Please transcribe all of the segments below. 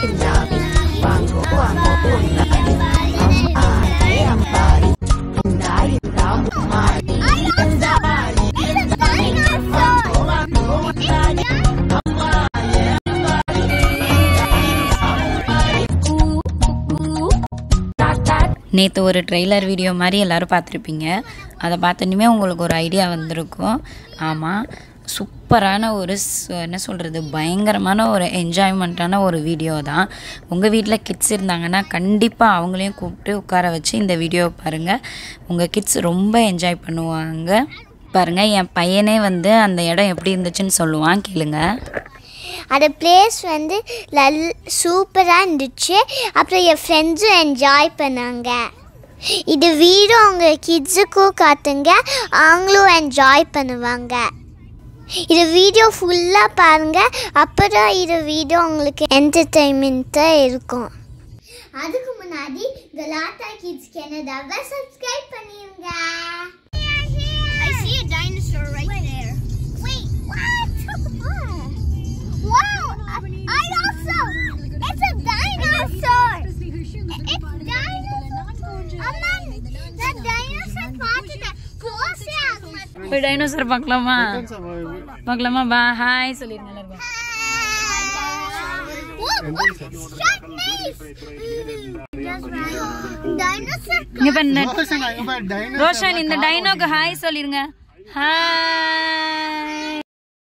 பின்னாடி வாங்கோ வாங்கோ பொன்னாடி அம்மாடி அம்மாடி இந்தாடி தாமுமாடி இந்தாடி வாங்கோ வாங்கோ பொன்னாடி நேற்று ஒரு ட்ரெய்லர் வீடியோ மாதிரி எல்லோரும் பார்த்துருப்பீங்க அதை பார்த்தோன்னே உங்களுக்கு ஒரு ஐடியா வந்திருக்கும் ஆமாம் சூப்பரான ஒரு ஸ்- என்ன சொல்கிறது பயங்கரமான ஒரு என்ஜாய்மெண்ட்டான ஒரு வீடியோ தான் உங்கள் வீட்டில் கிட்ஸ் இருந்தாங்கன்னா கண்டிப்பாக அவங்களையும் கூப்பிட்டு உட்கார வச்சு இந்த வீடியோ பாருங்கள் உங்கள் கிட்ஸ் ரொம்ப என்ஜாய் பண்ணுவாங்க பாருங்கள் என் பையனே வந்து அந்த இடம் எப்படி இருந்துச்சுன்னு சொல்லுவான் கேளுங்க அந்த பிளேஸ் வந்து லல் சூப்பராக இருந்துச்சு அப்புறம் என் ஃப்ரெண்ட்ஸும் என்ஜாய் பண்ணாங்க இது வீடு அவங்க கிட்ஸுக்கும் காட்டுங்க அவங்களும் என்ஜாய் பண்ணுவாங்க இது வீடியோ ஃபுல்லாக பாருங்கள் அப்புறம் இது வீடியோ உங்களுக்கு என்டர்டெயின்மெண்ட்டாக இருக்கும் அதுக்கு முன்னாடி கலாட்டா கிட்ஸ் கனடாவை சப்ஸ்கிரைப் பண்ணிருங்க I see a dinosaur right there. Wait, what? wow! I, I also. It's a dinosaur. It's dinosaur. Amma, the dinosaur பார்த்துட்ட close ஆகும். போய் டைனோசர் பார்க்கலாமா பார்க்கலாமா பா ஹாய் சொல்லிருங்க எல்லாருக்கும் Whoa, what? Shut face. Just right. Dinosaur. இங்க பண்ண ரோஷன் இந்த டைனோக்கு ஹாய் சொல்லிருங்க ஹாய்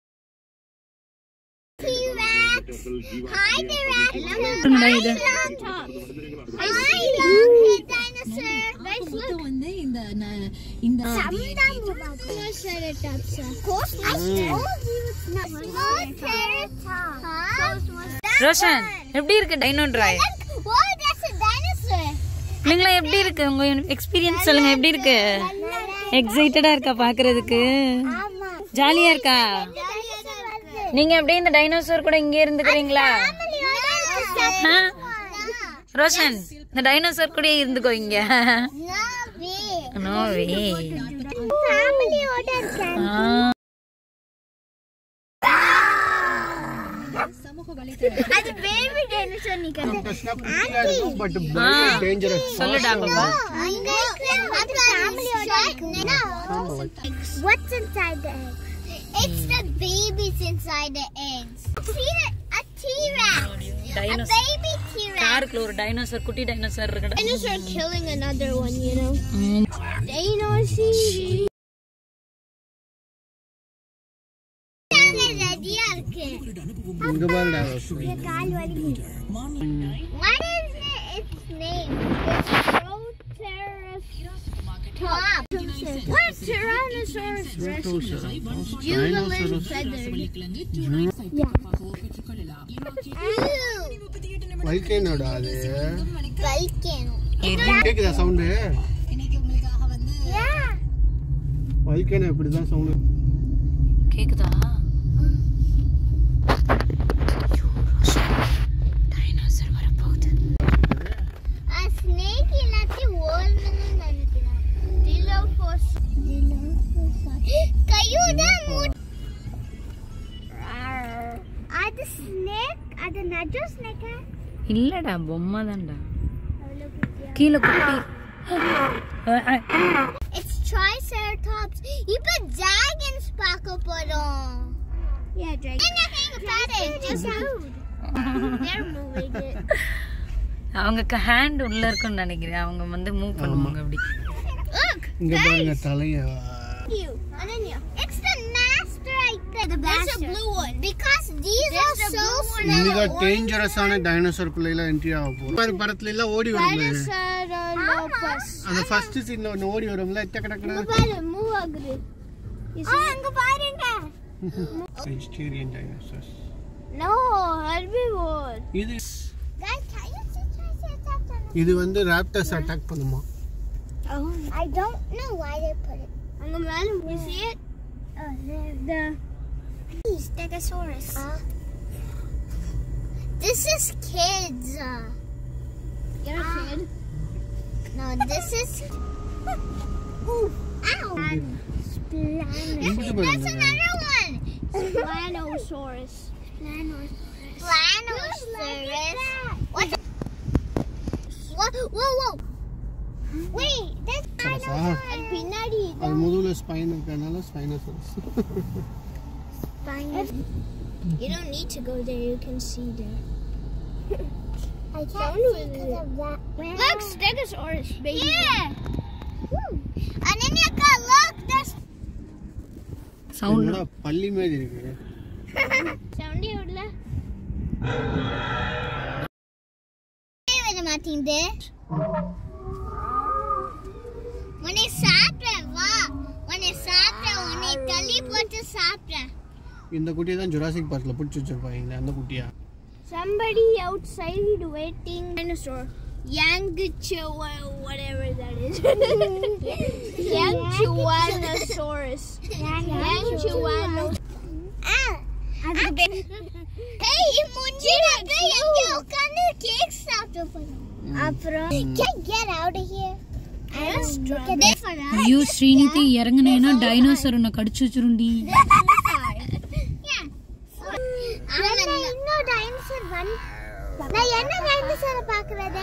T-Rex. Hi, T-Rex. இருக்குங்களா இது? I love the dinosaur. Guys, look. வந்து இந்த ந- இந்த Triceratops. I told you it's not small Triceratops. Roshan எப்படி இருக்கு டைனோ டிராய் Oh, that's a dinosaur. பிள்ளைங்களா எப்படி இருக்கு உங்க எக்ஸ்பீரியன்ஸ் சொல்லுங்க எப்படி இருக்கு எக்ஸைட்டடா இருக்கா பாக்குறதுக்கு ஆமா. ஜாலியா இருக்கா நீங்க அப்படியே இந்த டைனோசர் கூட இங்கே இருந்துக்கிறீங்களா ஆ? ரோஷன் இந்த டைனோசர் கூட இருந்துக்கோ இங்க நோ வே ஃபேமிலியோட இருக்கேன் அது பேபி டைனோசர் நீ பட் ஆ. டேஞ்சரஸ் சொல்லுடா பாப்பா அங்க அது ஃபேமிலியோட இருக்குன்னா What's inside the egg? It's the babies inside the eggs. See the, a T-Rex. A dinosaur baby T-Rex. காருக்குள்ள ஒரு டைனோசர் குட்டி டைனோசர் இருக்குடா Dinosaur killing another one, you know. Dinosaur. ரெடியா இருக்கு இங்க பாருடா கால் வலிக்குது What is it? its name? It's Proterosaurus. What Tyrannosaurus Rex? Jubilant feathered. வைக்கேனோடா அது Volcano. கேக்குதா சவுண்டு Yeah. வைக்கேனோ இப்படிதான் சவுண்டு கேக்குதா டைனோசர் வரப்போகுது A snake எல்லாத்தையும் ஓடணும்னு நினைக்கிறேன். Dilophosaurus. கையோட மூ- அது snake? அது நஜ snake ஆ? இல்லடா பொம்மை தான்டா கீழே குட்டி It's Triceratops. இப்ப dragons பார்க்க போறோம். Yeah, dragons. என்ன எங்க பாரு, just moved. They're moving it. அவங்க ஹேண்ட் உள்ள இருக்குன்னு நினைக்கிறேன் அவங்க வந்து மூவ் பண்ணுவாங்க அப்படி Look, இங்க பாருங்க தலைய you. Ananya. It's the master right there. The There's a blue one. Because these are so இங்க small. டேஞ்சரஸான டைனோசர் குள்ள என்ட்ரி ஆக போறோம் பாரு படத்துல எல்லாம் ஓடி வருமே Triceratops. அந்த ஃபர்ஸ்ட் சீன்ல ஒன்னு ஓடி வரும்ல டக்கு டக்கு பாரு, move ஆகுது. ஆ, அங்க பாருங்க. Vegetarian dinosaurs No, herbivore. இது Guys, can you see Triceratops on இது வந்து ராப்டர்ஸ் அட்டாக் பண்ணுமா Oh, I don't know why they put it. On the man, you see it? Oh, there's the Stegosaurus. this is kids. Uh, You're a kid? No, this is. Ooh, ow! இங்க That's பாருங்க another one. Planosaurus. Planosaurus. Planosaurus. whoa, whoa. Wait, that's Sarasa அது பின்னாடி அது முதுகுல spine இருக்கிறதுனால spinosaurus You don't need to go there. You can see there. I can't see because of that. Look, Stegosaurus, baby. Yeah. Ananya, look, there's sound என்னடா பள்ளி மாதிரி இருக்கு sound விடல வர மாட்டேங்குது உன்னை சாப்பிட்றேன் வா உன்னை சாப்பிட்றேன் உன்னை தள்ளி போட்டு சாப்பிட்றேன் இந்த குட்டியை தான் ஜுராசிக் பார்க்ல பிடிச்சி வச்சிருப்பாங்க அந்த குட்டியா Somebody outside waiting dinosaur. Yangchua, whatever that is. Yangchuanosaurus. Yangchuanosaurus. Hey, முஞ்சிடாத எங்க உட்கார்ந்து கேக் சாப்பிட்டு போறோம் அப்புறம் can get out of here look at this ஐயோ ஸ்ரீநிதி இறங்குனேன்னா டைனோசர் உன்னை கடிச்சு வச்சிருண்டி இன்னும் டைனோசர் வந்து நான் என்ன டைனோசரை பாக்குறது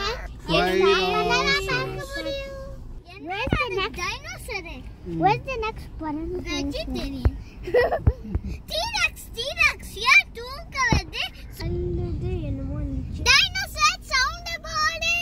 Where's the next dinosaur? Where's the next one? தெரியும் T-Rex, T-Rex, ஏன் தூக்க வருது? Dinosaur sound போடு.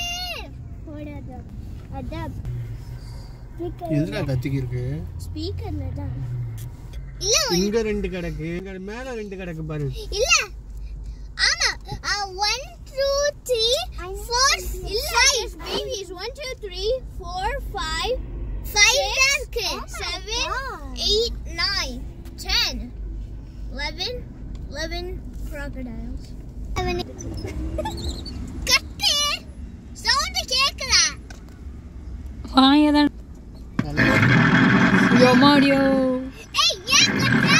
அதான். எதுடா கத்திக்கு இருக்கு ஸ்பீக்கர்ல தான் இல்ல இங்க ரெண்டு கிடக்கு இங்க மேல ரெண்டு கிடக்கு பாரு இல்ல ஆமா ஒன் டூ த்ரீ ஃபோர் இல்ல babies one two three four five five இருக்கு seven eight nine ten eleven eleven crocodiles கட்டு சவுண்ட் கேக்குதா வாயதான் யோமாடியோ ஏய் ஏன் கட்டுற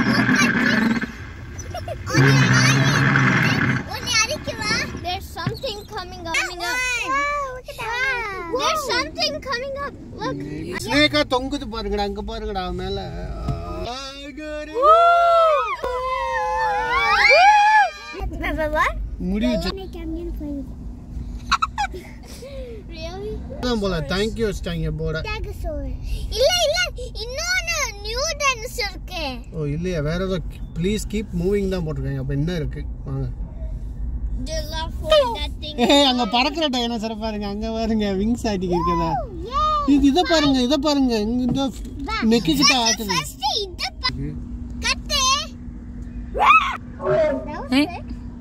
உன்னை மூக்காச்சு உன்னை அடிக்கவா there's something coming up coming up there's something coming up look ஸ்னேக்கா தொங்குது பாருங்கடா அங்க பாருங்கடா மேல முடி வச்சு really தான் போல தேங்க்யூ வச்சிட்டாங்க போட இல்ல இல்ல இன்னொன்னு நியூ டைனோசர் இருக்கு ஓ இல்லையா வேற ஏதோ ப்ளீஸ் கீப் மூவிங் தான் போட்டிருக்காங்க அப்ப என்ன இருக்கு வாங்க the love for that thing ஏய் அங்க பறக்கிற டைனோசர் பாருங்க அங்க பாருங்க விங்ஸ் ஆட்டிக்கு இருக்கதா இது இத பாருங்க இத பாருங்க இங்க இந்த நெக்கு கிட்ட ஆட்டுது first இத பா- கட்டு ஏய்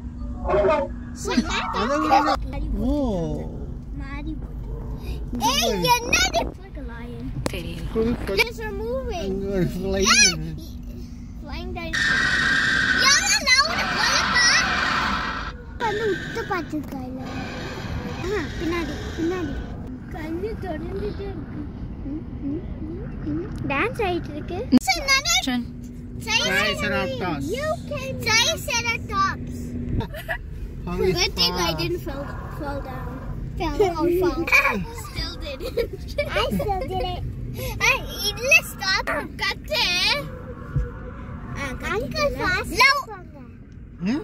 அதை விட ஓ மாறி ஏய் என்னது தெரியல புது It's moving. அங்க ஒரு flight. Flying dinosaur. யாரோ லவுட் போலப்பா வந்து உத்து பார்த்துருக்காங்க பின்னாடி பின்னாடி கண்ணு தொடர்ந்துட்டே இருக்கு டான்ஸ் ஆயிட்டு இருக்கு Triceratops. Triceratops. How is Good thing I far? didn't fall, fall down. Fell or fall. still did it. I still did it. Hey, இல்ல stop. கத்து. Uncle fast. Low. ம்?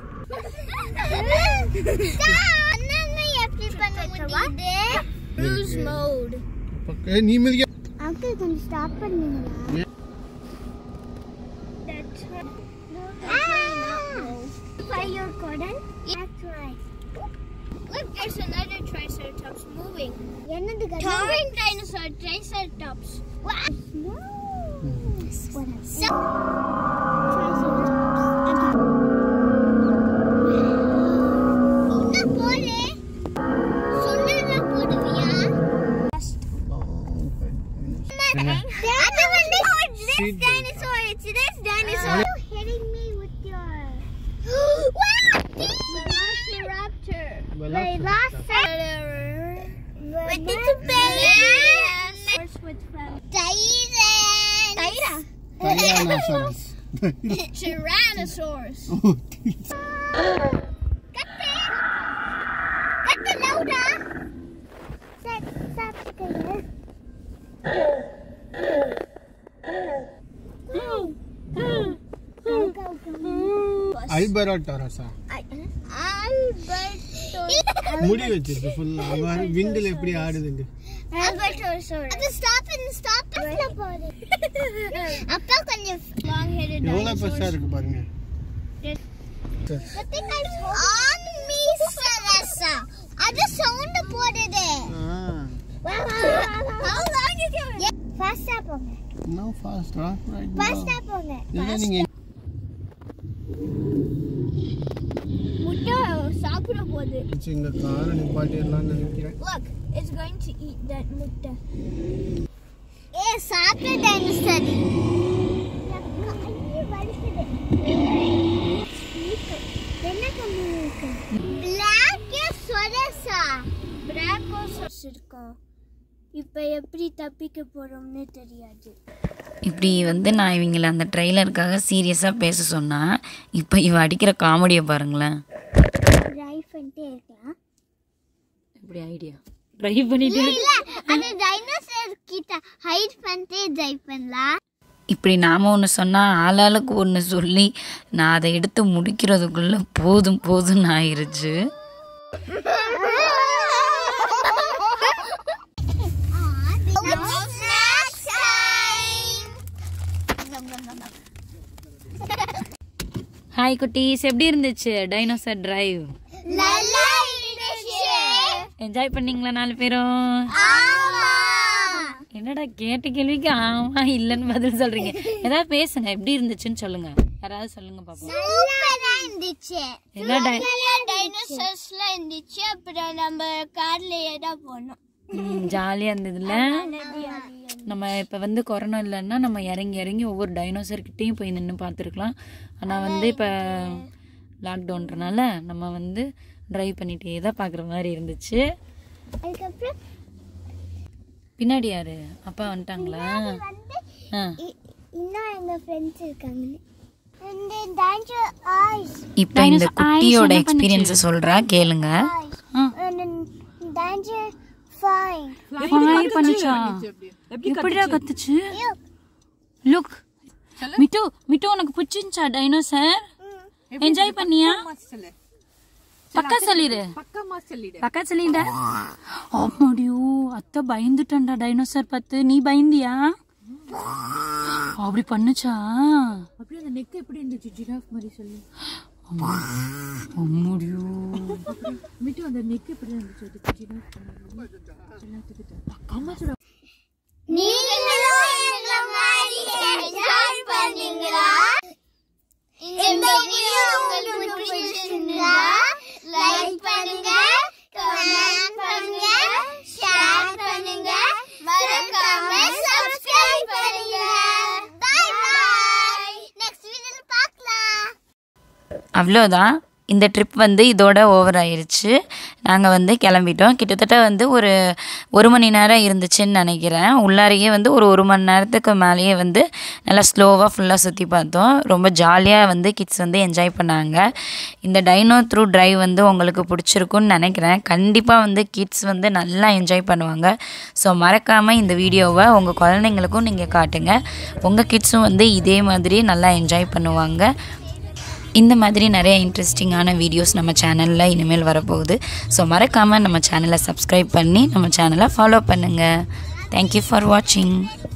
அண்ணா எப்படி பண்ண முடியுது? Cruise mode. பக்க- ஏய், நீ மிதிக்க அங்கிள் கொஞ்சம் ஸ்டாப் பண்ணுவீங்களா ஏன்? By your cordon? That's right. Look, there's another Triceratops moving. என்னது Towering dinosaur Triceratops. What? No. Whatever. So, Triceratops. இன்னும் போலே. சொன்னதை போடுவியா? அது வந்து this Seed dinosaur. It's this dinosaur. Are you hitting me with your? wow! Velociraptor. Velociraptor. With its belly. Tyrann. Tyrannosaurus. Tyrannosaurus. Oh, Kate. Kate louder. Set, subscribe. Go, go, go. Albertosaurus. Alberto. முடி வச்சிருக்கு ஃபுல்லா அங்க விண்டில் எப்படி ஆடுதுங்க அப்ப stop stop போடு அப்பா கொஞ்சம் long hair எவ்வளவு பெருசா இருக்கு பாருங்க ஆன் மீ சரசா அது சவுண்ட் போடுது ஃபாஸ்டா போங்க இன்னும் ஃபாஸ்டா ஃபாஸ்டா போங்க இல்லை நீங்க முட்டை சாப்பிட போகுது இங்க காரை நிப்பாட்டிடலாம்னு நினைக்கிறேன் Look, it's going to eat that முட்டை ஏ சாப்பிட்ட டைனோசர் என்ன கம்மி இருக்கு பிளாக் சொரசா பிளாக் இருக்கோம் இப்போ எப்படி தப்பிக்க போறோம்னு தெரியாது இப்படி வந்து நான் இவங்கள அந்த ட்ரெய்லருக்காக சீரியஸாக பேச சொன்னால் இப்போ இவ அடிக்கிற காமெடியை பாருங்களேன் ட்ரைவ் பண்ணிட்டே இருக்கலாம் இப்படி ஐடியா ட்ரைவ் பண்ணிட்டு இல்ல அந்த டைனோசர் கிட்ட ஹைட் பண்ணிட்டே ட்ரைவ் பண்ணலாம் இப்படி நாம் ஒன்று சொன்னால் ஆளாளுக்கு ஒன்று சொல்லி நான் அதை எடுத்து முடிக்கிறதுக்குள்ளே போதும் போதும்னு ஆயிருச்சு ஹாய் குட்டீஸ் எப்படி இருந்துச்சு டைனோசர் டிரைவ் நல்லா இருந்துச்சு என்ஜாய் பண்ணீங்களா நாலு பேரும் ஆமா என்னடா கேட்ட கேள்விக்கு ஆமா இல்லைன்னு பதில் சொல்றீங்க ஏதாவது பேசுங்க எப்படி இருந்துச்சுன்னு சொல்லுங்க யாராவது சொல்லுங்க பாப்போம் சூப்பரா இருந்துச்சு என்ன டை டைனோசர்ஸ்லாம் இருந்துச்சு அப்புறம் நம்ம கார்லயே தான் போனோம் ஜாலியாக இருந்ததுல நம்ம இப்போ வந்து கொரோனா இல்லைன்னா நம்ம இறங்கி இறங்கி ஒவ்வொரு டைனோசர்கிட்டையும் போய் நின்று பார்த்துருக்கலாம் ஆனால் வந்து இப்போ லாக்டவுன்றனால நம்ம வந்து ட்ரைவ் பண்ணிகிட்டே தான் பார்க்குற மாதிரி இருந்துச்சு அதுக்கப்புறம் பின்னாடி யாரு அப்பா வந்துட்டாங்களா ஆ இ- இன்னும் எங்க ஃப்ரெண்ட்ஸ் இருக்காங்க இந்த danger eyes இப்போ இந்த குட்டியோட எக்ஸ்பீரியன்ஸை சொல்கிறா கேளுங்க danger flying ஹாய் பண்ணுச்சா எப்படிடா கத்துச்சு லுக் மிட்டு மிட்டு உனக்கு பிடிச்சிருந்துச்சா டைனோசர் என்ஜாய் பண்ணியா பக்கா சொல்லிடு பக்கா சொல்லிட அம்மாடியோ அத்தை பயந்துட்டேன்டா டைனோசர் பார்த்து நீ பயந்தியா அப்படி பண்ணுச்சா அப்படியே அந்த நெக் எப்படி இருந்துச்சு ஜிராஃப் மாதிரி சொல்லி அம்மாடியோ மிட்டு அந்த நெக் எப்படி இருந்துச்சு அதுக்கு ஜிராஃப் பண்ணி நீங்களும் எங்களை மாதிரி என்ஜாய் பண்ணீங்களா இந்த வீடியோ உங்களுக்கு பிடிச்சிருந்தா லைக் பண்ணுங்க கமெண்ட் பண்ணுங்க ஷேர் பண்ணுங்க மறக்காம சப்ஸ்கிரைப் பண்ணுங்க பை பை நெக்ஸ்ட் வீடியோல பார்க்கலாம் அவ்வளோதான் இந்த ட்ரிப் வந்து இதோட ஓவர் ஆயிருச்சு நாங்கள் வந்து கிளம்பிட்டோம் கிட்டத்தட்ட வந்து ஒரு ஒரு மணி நேரம் இருந்துச்சுன்னு நினைக்கிறேன் உள்ளாரையே வந்து ஒரு ஒரு மணி நேரத்துக்கு மேலேயே வந்து நல்லா ஸ்லோவாக ஃபுல்லாக சுற்றி பார்த்தோம் ரொம்ப ஜாலியாக வந்து கிட்ஸ் வந்து என்ஜாய் பண்ணாங்க இந்த டைனோ த்ரூ டிரைவ் வந்து உங்களுக்கு பிடிச்சிருக்குன்னு நினைக்கிறேன் கண்டிப்பாக வந்து கிட்ஸ் வந்து நல்லா என்ஜாய் பண்ணுவாங்க ஸோ மறக்காமல் இந்த வீடியோவை உங்கள் குழந்தைங்களுக்கும் நீங்கள் காட்டுங்க உங்கள் கிட்ஸும் வந்து இதே மாதிரி நல்லா என்ஜாய் பண்ணுவாங்க இந்த மாதிரி நிறைய இன்ட்ரெஸ்டிங்கான வீடியோஸ் நம்ம சேனலில் இனிமேல் வரப்போகுது ஸோ மறக்காமல் நம்ம சேனலை சப்ஸ்கிரைப் பண்ணி நம்ம சேனலை ஃபாலோ பண்ணுங்கள் தேங்க்யூ ஃபார் வாட்சிங்